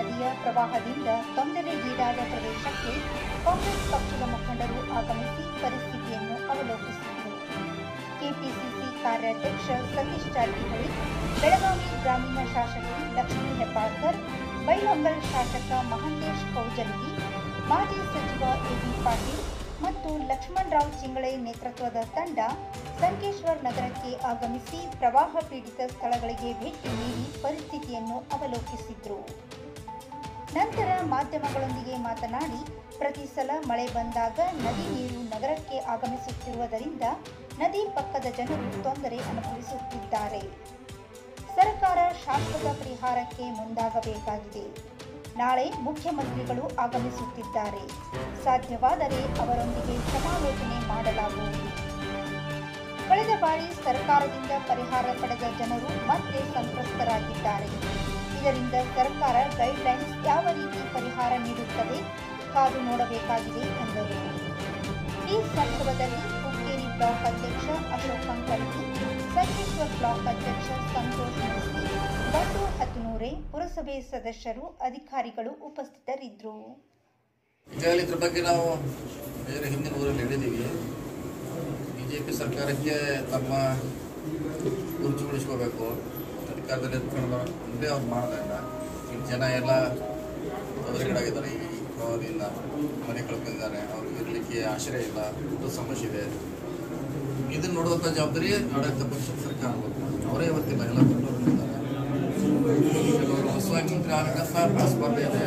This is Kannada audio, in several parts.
ನದಿಯ ಪ್ರವಾಹದಿಂದ ತೊಂದರೆಗೀಡಾದ ಪ್ರದೇಶಕ್ಕೆ ಕಾಂಗ್ರೆಸ್ ಪಕ್ಷದ ಮುಖಂಡರು ಆಗಮಿಸಿ ಪರಿಸ್ಥಿತಿಯನ್ನು ಅವಲೋಕಿಸಿದರು ಕೆಪಿಸಿಸಿ ಕಾರ್ಯಾಧ್ಯಕ್ಷ ಸತೀಶ್ ಜಾರಕಿಹೊಳಿ ಬೆಳಗಾವಿ ಗ್ರಾಮೀಣ ಶಾಸಕಿ ಲಕ್ಷ್ಮೀ ಹೆಬ್ಬಾಳ್ಕರ್ ಬೈಲಹೊಂಗಲ ಶಾಸಕ ಮಹಾಂತೇಶ್ ಕೌಜಲಗಿ ಮಾಜಿ ಸಚಿವ ಎಬಿ ಪಾಟೀಲ್ ಮತ್ತು ಲಕ್ಷ್ಮಣರಾವ್ ಚಿಂಗಳೆ ನೇತೃತ್ವದ ತಂಡ ಸಂಕೇಶ್ವರ್ ನಗರಕ್ಕೆ ಆಗಮಿಸಿ ಪ್ರವಾಹ ಪೀಡಿತ ಸ್ಥಳಗಳಿಗೆ ಭೇಟಿ ನೀಡಿ ಪರಿಸ್ಥಿತಿಯನ್ನು ಅವಲೋಕಿಸಿದ್ರು ನಂತರ ಮಾಧ್ಯಮಗಳೊಂದಿಗೆ ಮಾತನಾಡಿ ಪ್ರತಿ ಸಲ ಮಳೆ ಬಂದಾಗ ನದಿ ನೀರು ನಗರಕ್ಕೆ ಆಗಮಿಸುತ್ತಿರುವುದರಿಂದ ನದಿ ಪಕ್ಕದ ಜನರು ತೊಂದರೆ ಅನುಭವಿಸುತ್ತಿದ್ದಾರೆ ಸರ್ಕಾರ ಶಾಶ್ವತ ಪರಿಹಾರಕ್ಕೆ ಮುಂದಾಗಬೇಕಾಗಿದೆ ನಾಳೆ ಮುಖ್ಯಮಂತ್ರಿಗಳು ಆಗಮಿಸುತ್ತಿದ್ದಾರೆ ಸಾಧ್ಯವಾದರೆ ಅವರೊಂದಿಗೆ ಸಮಾಲೋಚನೆ ಮಾಡಲಾಗುವುದು ಕಳೆದ ಬಾರಿ ಸರ್ಕಾರದಿಂದ ಪರಿಹಾರ ಪಡೆದ ಜನರು ಮತ್ತೆ ಸಂತ್ರಸ್ತರಾಗಿದ್ದಾರೆ ಇದರಿಂದ ಸರ್ಕಾರ ಗೈಡ್ಲೈನ್ಸ್ ಯಾವ ರೀತಿ ಪರಿಹಾರ ನೀಡುತ್ತದೆ ಕಾದು ನೋಡಬೇಕಾಗಿದೆ ಎಂದರು ಈ ಸಂದರ್ಭದಲ್ಲಿ ಹುಕ್ಕೇರಿ ಬ್ಲಾಕ್ ಅಧ್ಯಕ್ಷ ಅಶೋಕ್ ಅಂಕಲ್ಗಿ ಸಂಕೇಶ್ವರ್ ಬ್ಲಾಕ್ ಅಧ್ಯಕ್ಷ ಸಂತೋಷ್ ಮುಸ್ಲಿ ಬಂಡು ಹತ್ತನೂರೆ ಪುರಸಭೆ ಸದಸ್ಯರು ಅಧಿಕಾರಿಗಳು ಉಪಸ್ಥಿತರಿದ್ದರು ಈಗಾಗಲೇ ಇದ್ರ ಬಗ್ಗೆ ನಾವು ಬೇರೆ ಹಿಂದಿನ ಊರಲ್ಲಿ ಹೇಳಿದ್ದೀವಿ ಬಿ ಜೆ ಪಿ ಸರ್ಕಾರಕ್ಕೆ ತಮ್ಮ ಗುರುತುಗೊಳಿಸ್ಕೋಬೇಕು ಅಧಿಕಾರದಲ್ಲಿ ಎತ್ಕೊಂಡು ಮುಂದೆ ಅವ್ರು ಮಾಡ್ತಾ ಇಲ್ಲ ಈಗ ಜನ ಎಲ್ಲ ತೊಂದರೆಗೀಡಾಗಿದ್ದಾರೆ ಈ ಪ್ರವಾಹದಿಂದ ಮನೆ ಕಳ್ಕೊಂಡಿದ್ದಾರೆ ಅವ್ರಿಗೆ ಇರಲಿಕ್ಕೆ ಆಶ್ರಯ ಇಲ್ಲ ಊಟದ ಸಮಸ್ಯೆ ಇದೆ ಇದನ್ನು ನೋಡುವಂಥ ಜವಾಬ್ದಾರಿ ಆಡಳಿತ ಪಕ್ಷದ ಸರ್ಕಾರ ಅವರೇ ಇವತ್ತಿಲ್ಲ ಎಲ್ಲ ಬಿಟ್ಟವ್ರು ಕೆಲವರು ಹೊಸವಾಗಿ ಮಂತ್ರಿ ಆಗಬೇಕಂತ ಸ್ಪರ್ಧೆ ಇದೆ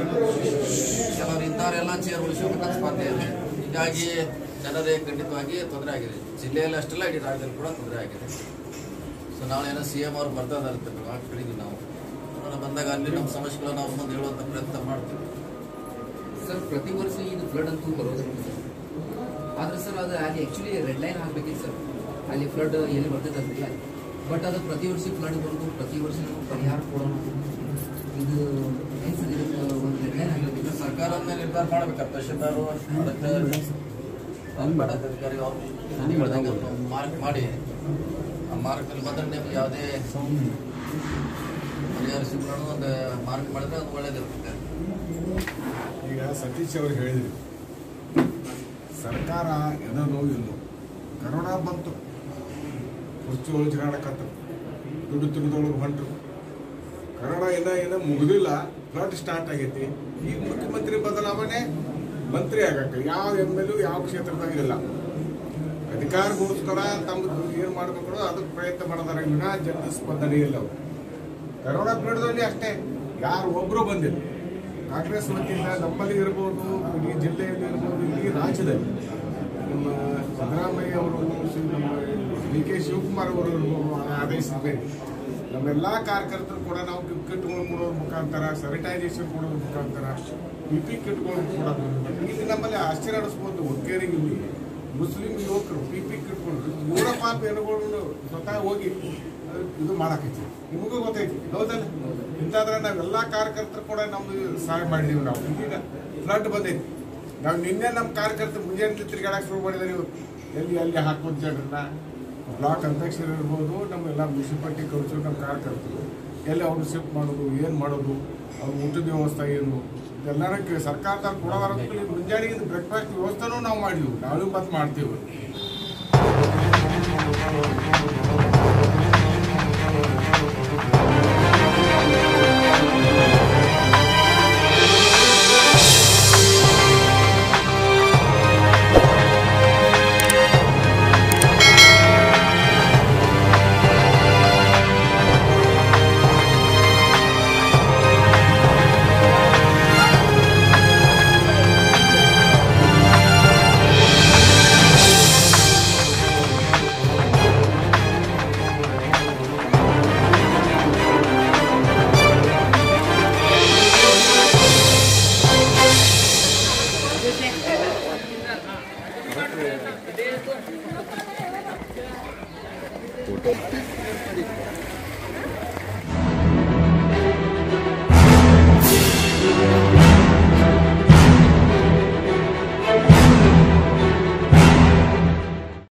ಕೆಲವರು ಇದ್ದವರೆಲ್ಲ ಚೇರ್ ಉಳಿಸ್ಬೇಕಂತ ಸ್ಪರ್ಧೆ ಇದೆ ಹೀಗಾಗಿ ಜನರೇ ಖಂಡಿತವಾಗಿ ತೊಂದರೆ ಆಗಿದೆ ಜಿಲ್ಲೆಯಲ್ಲಿ ಅಷ್ಟೆಲ್ಲ ಇಡೀ ರಾಜ್ಯದಲ್ಲಿ ಕೂಡ ತೊಂದರೆ ಆಗಿದೆ ಸೊ ನಾಳೆ ಏನೋ ಸಿ ಎಂ ಅವ್ರು ಬರ್ತಾ ಇದ್ದಾರೆ ಕೇಳಿದ್ವಿ ನಾವು ಅವ್ರು ಬಂದಾಗ ಅಲ್ಲಿ ನಮ್ಮ ಸಮಸ್ಯೆಗಳನ್ನ ಅವ್ರ ಮುಂದೆ ಹೇಳುವಂಥ ಪ್ರಯತ್ನ ಮಾಡ್ತೀವಿ ಸರ್ ಪ್ರತಿ ವರ್ಷ ಇದು ಫ್ಲಡ್ ಅಂತೂ ಬರೋದಿಲ್ಲ ಸರ್ ಆದ್ರೆ ಸರ್ ಅದು ಅಲ್ಲಿ ಆ್ಯಕ್ಚುಲಿ ರೆಡ್ ಲೈನ್ ಹಾಕ್ಬೇಕಿತ್ತು ಸರ್ ಅಲ್ಲಿ ಫ್ಲಡ್ ಎಲ್ಲಿ ಬರ್ತೈತಲ್ರಿ ಅಲ್ಲಿ ಬಟ್ ಅದು ಪ್ರತಿ ವರ್ಷ ಫ್ಲಡ್ ಬರೋದು ಪ್ರತಿ ವರ್ಷ ನಾವು ಪರಿಹಾರ ಕೊಡೋಣ ಇದು ಏನು ಸರ್ ಇದಕ್ಕೆ ಒಂದು ರೆಡ್ ಲೈನ್ ಇದು ಹಾಕ್ಬೇಕಿತ್ತು ಸರ್ಕಾರನೇ ನಿರ್ಧಾರ ಮಾಡ್ಬೇಕು ತಹಶೀಲ್ದಾರು ಅದಕ್ಕೆ ಅಧಿಕಾರಿ ಅವರು ಮಾರ್ಕ್ ಮಾಡಿ ಆ ಮಾರ್ಕಲ್ಲಿ ಬಂದ್ರೆ ನಿಮ್ಗೆ ಯಾವುದೇ ಪರಿಹಾರ ಸಿಗೋಣ ಒಂದು ಮಾರ್ಕ್ ಮಾಡಿದ್ರೆ ಅದು ಒಳ್ಳೇದಿರ್ತದೆ ಈಗ ಸತೀಶ್ ಅವರು ಹೇಳಿದ್ರು ಸರ್ಕಾರ ಏನೋ ಇಲ್ಲೋ ಕರೋನಾ ಬಂತು ಕುರ್ಚಿ ಉಳಿಸ್ಕೊಳಕತ್ತು ದುಡ್ಡು ತಿನ್ನದೊಳಗೆ ಹೊಂಟ್ರು ಕರೋನಾ ಏನೋ ಏನೋ ಮುಗಿದಿಲ್ಲ ಫ್ಲಡ್ ಸ್ಟಾರ್ಟ್ ಆಗೈತಿ ಈಗ ಮುಖ್ಯಮಂತ್ರಿ ಬದಲಾವಣೆ ಮಂತ್ರಿ ಆಗಕ್ಕೆ ಯಾವ ಎಮ್ ಎಲ್ ಯಾವ ಕ್ಷೇತ್ರದಾಗ ಇಲ್ಲ ಅಧಿಕಾರಗೋಸ್ಕರ ತಮ್ಮ ಏನು ಮಾಡ್ಬೇಕು ಅದಕ್ಕೆ ಪ್ರಯತ್ನ ಮಾಡಿದಾರೆ ವಿನಾ ಜನ ಸ್ಪಂದನೆ ಇಲ್ಲ ಅವ್ರು ಕರೋನಾ ಪೀರಿಯಡ್ದಲ್ಲಿ ಅಷ್ಟೇ ಯಾರು ಒಬ್ಬರು ಬಂದಿಲ್ಲ ಕಾಂಗ್ರೆಸ್ ವತಿಯಿಂದ ನಮ್ಮಲ್ಲಿ ಇರ್ಬೋದು ಇಡೀ ಜಿಲ್ಲೆಯಲ್ಲಿ ಇರ್ಬೋದು ಇಡೀ ರಾಜ್ಯದಲ್ಲಿ ನಮ್ಮ ಸಿದ್ದರಾಮಯ್ಯ ಅವರು ಶ್ರೀ- ನಮ್ಮ ಡಿ ಕೆ ಶಿವಕುಮಾರ್ ಅವರು ಇರ್ಬೋದು ಆದೇಶದ ಮೇಲೆ ನಮ್ಮೆಲ್ಲ ಕಾರ್ಯಕರ್ತರು ಕೂಡ ನಾವು ಕಿಟ್ಗಳು ಕೊಡೋದ್ರ ಮುಖಾಂತರ ಸ್ಯಾನಿಟೈಸೇಷನ್ ಕೊಡೋದ್ರ ಮುಖಾಂತರ ಪಿ ಪಿ ಕಿಟ್ಗಳು ಕೊಡೋದು ಇಲ್ಲಿ ನಮ್ಮಲ್ಲಿ ಆಶ್ಚರ್ಯ ಅನಿಸ್ಬೋದು ಹುಕ್ಕೇರಿಗೆ ಇಲ್ಲಿ ಮುಸ್ಲಿಂ ಯುವಕರು ಪಿ ಪಿ ಕಿಟ್ಗಳು ಮೂರ ಪಾಪ ಎನುಗಳನ್ನು ಸ್ವತಃ ಹೋಗಿ ಅದು ಇದು ಮಾಡಾಕೈತಿ ನಿಮಗೂ ಗೊತ್ತೈತಿ ಹೌದಲ್ಲ ಇಂತಾದ್ರೆ ನಾವೆಲ್ಲ ಕಾರ್ಯಕರ್ತರು ಕೂಡ ನಮ್ದು ಸಹಾಯ ಮಾಡಿದೀವಿ ನಾವು ಈಗ ಫ್ಲಡ್ ಬಂದೈತಿ ನಾವು ನಿನ್ನೆ ನಮ್ಮ ಕಾರ್ಯಕರ್ತರು ಮುಂಜಾನೆ ತಿರುಗಾಡಕ್ಕೆ ಶುರು ಮಾಡಿದ್ದಾರೆ ಇವತ್ತು ಎಲ್ಲಿ ಅಲ್ಲಿ ಹಾಕೋದು ಜನರನ್ನ ಬ್ಲಾಕ್ ಅಧ್ಯಕ್ಷರು ಇರ್ಬೋದು ನಮ್ಮೆಲ್ಲ ಮುನ್ಸಿಪಾಲ್ಟಿ ಕೌನ್ಸಿಲ್ ನಮ್ಮ ಕಾರ್ಯಕರ್ತರು ಎಲ್ಲಿ ಅವ್ರು ಶಿಫ್ಟ್ ಮಾಡೋದು ಏನು ಮಾಡೋದು ಅವ್ರ ಊಟದ ವ್ಯವಸ್ಥೆ ಏನು ಇದೆಲ್ಲರ ಸರ್ಕಾರದಾಗ ಕೊಡೋದ್ರ ಮುಂಜಾನೆಗೆ ಬ್ರೇಕ್ಫಾಸ್ಟ್ ವ್ಯವಸ್ಥೆನೂ ನಾವು ಮಾಡಿದ್ವಿ ನಾವೇ ಬಂದು ಮಾಡ್ತೀವಿ ಊಟ